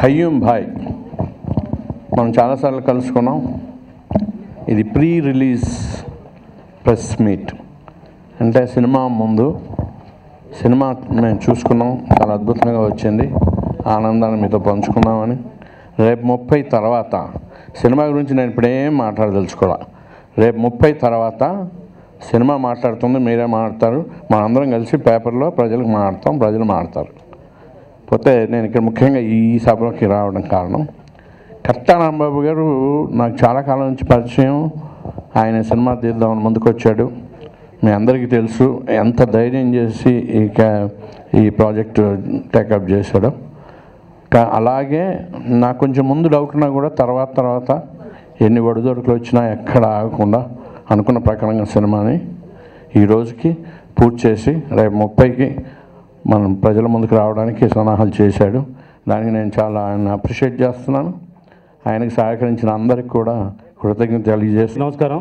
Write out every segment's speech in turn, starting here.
కయ్యూమ్ భాయ్ మనం చాలాసార్లు కలుసుకున్నాం ఇది ప్రీ రిలీజ్ ప్రెస్ మీట్ అంటే సినిమా ముందు సినిమా మేము చూసుకున్నాం చాలా అద్భుతంగా వచ్చింది ఆనందాన్ని మీతో పంచుకున్నామని రేపు ముప్పై తర్వాత సినిమా గురించి నేను ఇప్పుడేం మాట్లాడదలుచుకోలే రేపు ముప్పై తర్వాత సినిమా మాట్లాడుతుంది మీరే మాట్లాడతారు మనందరం కలిసి పేపర్లో ప్రజలకు మాట్లాడతాం ప్రజలు మాట్లాడతారు పోతే నేను ఇక్కడ ముఖ్యంగా ఈ సభలోకి రావడం కారణం కట్టా రాంబాబు గారు నాకు చాలా కాలం నుంచి పరిచయం ఆయన సినిమా తీద్దామని ముందుకొచ్చాడు మీ అందరికీ తెలుసు ఎంత ధైర్యం చేసి ఈ కా- ఈ ప్రాజెక్ట్ టేకప్ చేశాడు కా- అలాగే నాకు కొంచెం ముందు డౌట్ ఉన్నా కూడా తర్వాత తర్వాత ఎన్ని ఒడిదొడుకులు వచ్చినా ఎక్కడ ఆగకుండా అనుకున్న ప్రకారంగా సినిమాని ఈ రోజుకి పూర్తి చేసి రేపు ముప్పైకి మనం ప్రజల ముందుకు రావడానికి సన్నాహాలు చేశాడు దానికి నేను చాలా ఆయన అప్రిషియేట్ చేస్తున్నాను ఆయనకు సహకరించిన అందరికి కూడా కృతజ్ఞత తెలియజేస్తున్నాను నమస్కారం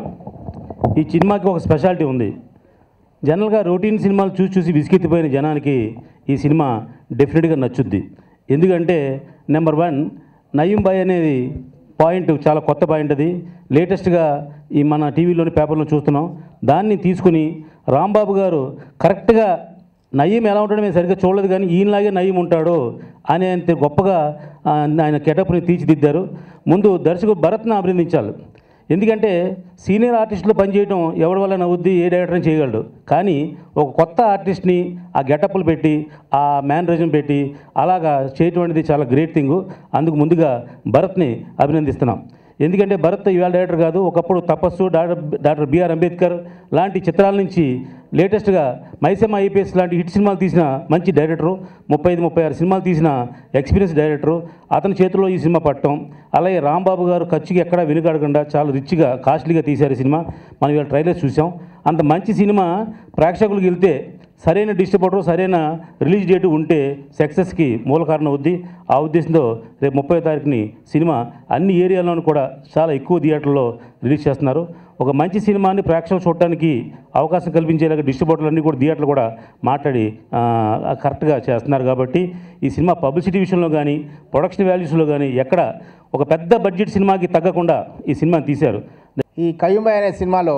ఈ సినిమాకి ఒక స్పెషాలిటీ ఉంది జనరల్గా రొటీన్ సినిమాలు చూసి చూసి విసిగెత్తిపోయిన జనానికి ఈ సినిమా డెఫినెట్గా నచ్చుద్ది ఎందుకంటే నెంబర్ వన్ నయీం బాయ్ అనేది పాయింట్ చాలా కొత్త పాయింట్ అది లేటెస్ట్గా ఈ మన టీవీలోని పేపర్లో చూస్తున్నాం దాన్ని తీసుకుని రాంబాబు గారు కరెక్ట్గా నయీం ఎలా ఉంటాడో మేము సరిగ్గా చూడలేదు కానీ ఈయనలాగే నయీం ఉంటాడు అనేంత గొప్పగా ఆ, ఆయన కెటప్ని తీర్చిదిద్దారు ముందు దర్శకుడు భరత్ని అభినందించాలి ఎందుకంటే సీనియర్ ఆర్టిస్టులు పనిచేయడం ఎవరి వల్ల నవ్వుద్ది ఏ డైరెక్టర్ చేయగలడు కానీ ఒక కొత్త ఆర్టిస్ట్ని ఆ గెటప్లు పెట్టి ఆ మ్యానరిజం పెట్టి అలాగా చేయటం అనేది చాలా గ్రేట్ థింగ్ అందుకు ముందుగా భరత్ని అభినందిస్తున్నాం ఎందుకంటే భరత్ ఇవాళ డైరెక్టర్ కాదు ఒకప్పుడు తపస్సు డాక్టర్ డాక్టర్ బిఆర్ అంబేద్కర్ లాంటి చిత్రాల నుంచి లేటెస్ట్గా మైసమ్మ ఐపీఎస్ లాంటి హిట్ సినిమాలు తీసిన మంచి డైరెక్టరు ముప్పై ఐదు ముప్పై ఆరు సినిమాలు తీసిన ఎక్స్పీరియన్స్ డైరెక్టరు అతని చేతిలో ఈ సినిమా పట్టడం అలాగే రాంబాబు గారు ఖర్చుకి ఎక్కడా వెనుకాడకుండా చాలా రిచ్గా కాస్ట్లీగా తీశారు ఈ సినిమా మనం ఇవాళ ట్రైలర్స్ చూసాం అంత మంచి సినిమా ప్రేక్షకులకు వెళ్తే సరైన డిస్ట్రిబ్యూటర్ సరైన రిలీజ్ డేట్ ఉంటే సక్సెస్కి మూల కారణం అవుద్ది ఆ ఉద్దేశంతో రేపు ముప్పై తారీఖుని సినిమా అన్ని ఏరియాల్లోనూ కూడా చాలా ఎక్కువ థియేటర్లో రిలీజ్ చేస్తున్నారు ఒక మంచి సినిమాని ప్రేక్షకులు చూడటానికి అవకాశం కల్పించేలాగా డిస్ట్రిబ్యూటర్లు అన్నీ కూడా థియేటర్లు కూడా మాట్లాడి ఆ, కరెక్ట్గా చేస్తున్నారు కాబట్టి ఈ సినిమా పబ్లిసిటీ విషయంలో కానీ ప్రొడక్షన్ వాల్యూస్లో కానీ ఎక్కడ ఒక పెద్ద బడ్జెట్ సినిమాకి తగ్గకుండా ఈ సినిమాని తీశారు ఈ కయ్యుంబాయ్ అనే సినిమాలో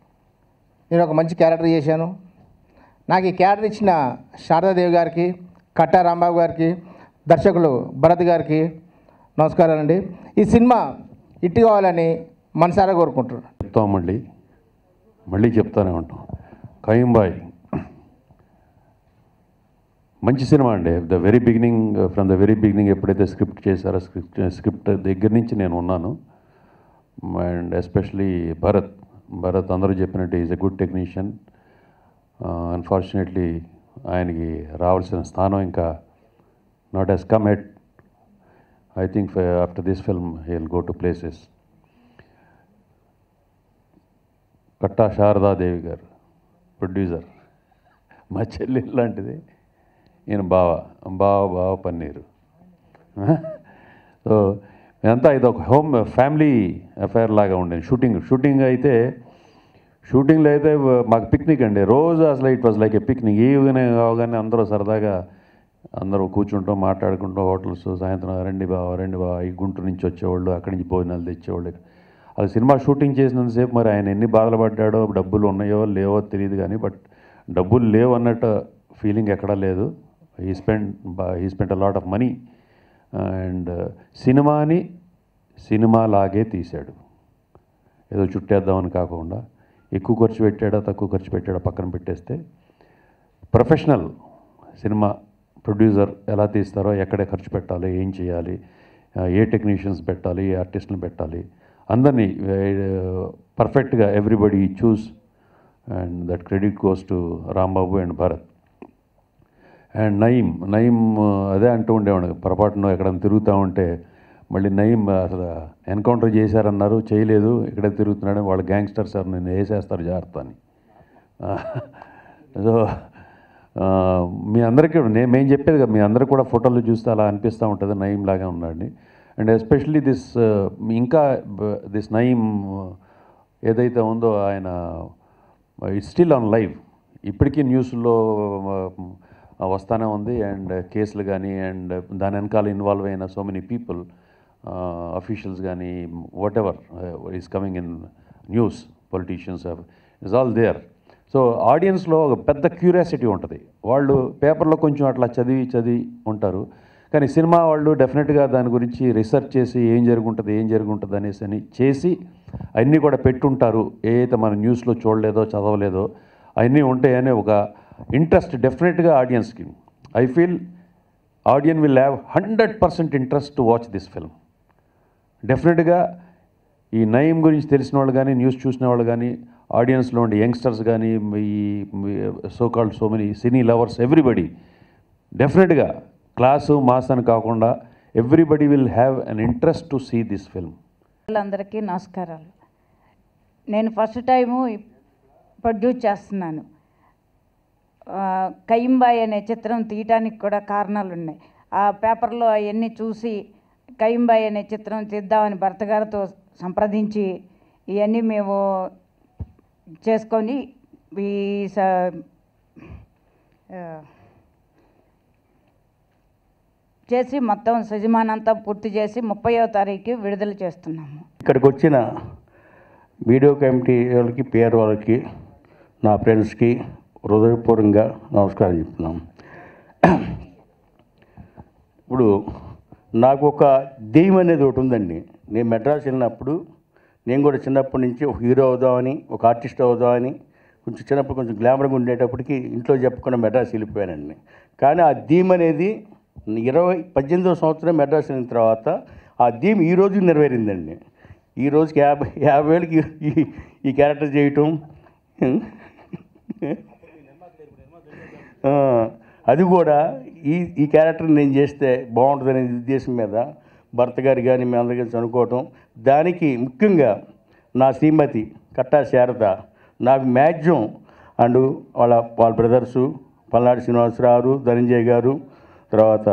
నేను ఒక మంచి క్యారెక్టర్ చేశాను నాకు ఈ క్యారెక్టర్ ఇచ్చిన శారదాదేవి గారికి కట్టా రాంబాబు గారికి దర్శకులు భరత్ గారికి నమస్కారాలండి ఈ సినిమా ఇట్టు కావాలని మనసారా కోరుకుంటున్నాను చెప్తాం మళ్ళీ మళ్ళీ చెప్తానే ఉంటాం కయింబాయ్ మంచి సినిమా అండి the very beginning from the very beginning ఎప్పుడైతే స్క్రిప్ట్ చేశారో స్క్రిప్ట్ స్క్రిప్ట్ దగ్గర నుంచి నేను ఉన్నాను అండ్ ఎస్పెషలీ భరత్ భరత్ అందరూ చెప్పినట్టు is a good technician unfortunately ఆయనకి రావాల్సిన స్థానం ఇంకా not he's come at I think after this film he will go to places Katta Sharadadevi garu producer మా చెల్లి లాంటిది ఈయన బావ బావ బావ పన్నీరు సో ఇదంతా ఇది ఒక హోమ్ ఫ్యామిలీ అఫైర్ లాగా ఉండేది షూటింగ్ షూటింగ్ అయితే షూటింగ్లో అయితే మాకు పిక్నిక్ అండి రోజు అసలు it was like a picnic evening అవగానే అందరూ సరదాగా అందరూ కూర్చుంటాం మాట్లాడుకుంటాం హోటల్స్ సాయంత్రం రండి బావ రండి బావ ఈ గుంటూరు నుంచి వచ్చేవాళ్ళు అక్కడి నుంచి భోజనాలు తెచ్చేవాళ్ళు అది సినిమా షూటింగ్ చేసినంతసేపు మరి ఆయన ఎన్ని బాధలు పడ్డాడో డబ్బులు ఉన్నాయో లేవో తెలియదు కానీ బట్ డబ్బులు లేవు అన్నట్టు ఫీలింగ్ ఎక్కడా లేదు he spend he spend a lot of money and సినిమాని సినిమా లాగే తీశాడు ఏదో చుట్టేద్దామని కాకుండా ఎక్కువ ఖర్చు పెట్టాడా తక్కువ ఖర్చు పెట్టాడా పక్కన పెట్టేస్తే ప్రొఫెషనల్ సినిమా ప్రొడ్యూసర్ ఎలా తీస్తారో ఎక్కడ ఖర్చు పెట్టాలి ఏం చేయాలి ఆ, ఏ టెక్నీషియన్స్ పెట్టాలి ఏ ఆర్టిస్ట్ని పెట్టాలి అందరినీ పర్ఫెక్ట్గా everybody choose and that credit goes to Rambabu and Bharat and Naeem Naeem అదే అంటూ ఉండేవాడు పొరపాటున ఎక్కడైనా తిరుగుతూ ఉంటే మళ్ళీ నయీం అసలు ఎన్కౌంటర్ చేశారన్నారు చేయలేదు ఇక్కడే తిరుగుతున్నాడు వాళ్ళ గ్యాంగ్స్టర్స్ సార్ నేను వేసేస్తారు జాగ్రత్త అని సో మీ అందరికీ నేను మేము చెప్పేది కదా మీ అందరికి కూడా ఫోటోలు చూస్తే అలా అనిపిస్తూ ఉంటుంది నయీం లాగా ఉన్నాడని అండ్ ఎస్పెషలీ దిస్ ఇంకా దిస్ నయీం ఏదైతే ఉందో ఆయన ఇట్స్ స్టిల్ ఆన్ లైవ్ ఇప్పటికీ న్యూస్లో ఆ, వస్తానే ఉంది అండ్ కేసులు కానీ అండ్ దాని వెనకాల ఇన్వాల్వ్ అయిన సో మెనీ పీపుల్ అఫీషియల్స్ కానీ whatever is coming in news politicians is all there so ఆడియన్స్లో ఒక పెద్ద క్యూరియాసిటీ ఉంటుంది వాళ్ళు పేపర్లో కొంచెం అట్లా చదివి చదివి ఉంటారు కానీ సినిమా వాళ్ళు డెఫినెట్గా దాని గురించి రీసెర్చ్ చేసి ఏం జరుగుంటుంది ఏం జరుగుంటుంది అనేసి అని చేసి అన్నీ కూడా పెట్టుంటారు ఏ అయితే మన న్యూస్లో చూడలేదో చదవలేదో అవన్నీ ఉంటాయనే ఒక ఇంట్రెస్ట్ డెఫినెట్గా ఆడియన్స్కి I feel audience will have hundred percent interest to watch this film డెఫినెట్గా ఈ నయం గురించి తెలిసిన వాళ్ళు కానీ న్యూస్ చూసిన వాళ్ళు కానీ ఆడియన్స్లో ఉండే యంగ్స్టర్స్ కానీ ఈ so called so many cine lovers everybody డెఫినెట్గా క్లాసు మాస్ అని కాకుండా everybody will have an interest to see this film అందరికీ నమస్కారాలు నేను ఫస్ట్ టైము ప్రొడ్యూస్ చేస్తున్నాను ఆ, కయింబాయ్ అనే చిత్రం తీయటానికి కూడా కారణాలు ఉన్నాయి ఆ పేపర్లో అవన్నీ చూసి కయింబాయ్ అనే చిత్రం తీద్దామని భర్త గారితో సంప్రదించి ఇవన్నీ మేము చేసుకొని ఈ స- ఆ, చేసి మొత్తం సజమానంతా పూర్తి చేసి ముప్పయో తారీఖు విడుదల చేస్తున్నాము ఇక్కడికి వచ్చిన వీడియో కమిటీ వాళ్ళకి పేరు వాళ్ళకి నా ఫ్రెండ్స్కి హృదయపూర్వకంగా నమస్కారం చెప్తున్నాం ఇప్పుడు నాకు ఒక దెయ్యం అనేది ఒకటి ఉందండి నేను మెడ్రాస్ వెళ్ళినప్పుడు నేను కూడా చిన్నప్పటి నుంచి ఒక హీరో అవుదామని ఒక ఆర్టిస్ట్ అవుదామని కొంచెం చిన్నప్పుడు కొంచెం గ్లామర్గా ఉండేటప్పటికి ఇంట్లో చెప్పకుండా మెడ్రాస్ వెళ్ళిపోయానండి కానీ ఆ థీమ్ అనేది ఇరవై పద్దెనిమిదవ సంవత్సరం మెడ్రాస్ వెళ్ళిన తర్వాత ఆ థీమ్ ఈ రోజుకి నెరవేరిందండి ఈ రోజుకి యాభై యాభై వేలకి ఈ ఈ క్యారెక్టర్ చేయటం ఆ, అది కూడా ఈ ఈ క్యారెక్టర్ నేను చేస్తే బాగుంటుందనే ఉద్దేశం మీద భర్త గారు కానీ మీ అందరి కలిసి అనుకోవటం దానికి ముఖ్యంగా నా శ్రీమతి కట్టా శారద నాకు మ్యాక్సిమం అండ్ వాళ్ళ వాళ్ళ బ్రదర్సు పల్నాడు శ్రీనివాసరావు ధనంజయ్ గారు తర్వాత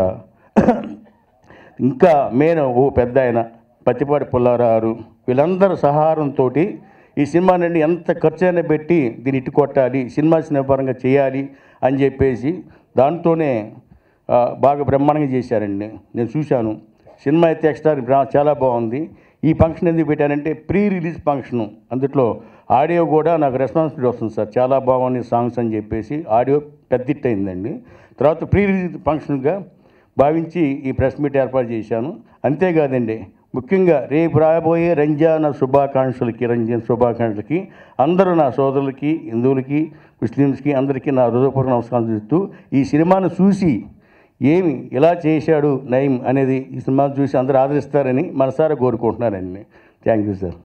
ఇంకా మెయిన్ ఓ పెద్ద ఆయన పత్తిపాటి పుల్లారావు వీళ్ళందరి సహారంతో ఈ సినిమా నుండి ఎంత ఖర్చు అయినా పెట్టి దీన్ని ఇటు కొట్టాలి సినిమా సినిమా పరంగా చేయాలి అని చెప్పేసి దాంతోనే ఆ, బాగా బ్రహ్మాండంగా చేశారండి నేను చూశాను సినిమా అయితే ఎక్స్ట్రా బ్రా- చాలా బాగుంది ఈ ఫంక్షన్ ఎందుకు పెట్టానంటే ప్రీ రిలీజ్ ఫంక్షను అందుట్లో ఆడియో కూడా నాకు రెస్పాన్సిబిలిటీ వస్తుంది సార్ చాలా బాగుంది సాంగ్స్ అని చెప్పేసి ఆడియో పెద్ద హిట్ అయిందండి తర్వాత ప్రీ రిలీజ్ ఫంక్షన్గా భావించి ఈ ప్రెస్ మీట్ ఏర్పాటు చేశాను అంతేకాదండి ముఖ్యంగా రేపు రాబోయే రంజాన్ శుభాకాంక్షలకి రంజాన్ శుభాకాంక్షలకి అందరూ నా సోదరులకి హిందువులకి ముస్లిమ్స్కి అందరికీ నా హృదయపూర్వక నమస్కారం చేస్తూ ఈ సినిమాను చూసి ఏమి ఇలా చేశాడు నయం అనేది ఈ సినిమాను చూసి అందరూ ఆదరిస్తారని మనసారా కోరుకుంటున్నానండి థ్యాంక్ యూ సార్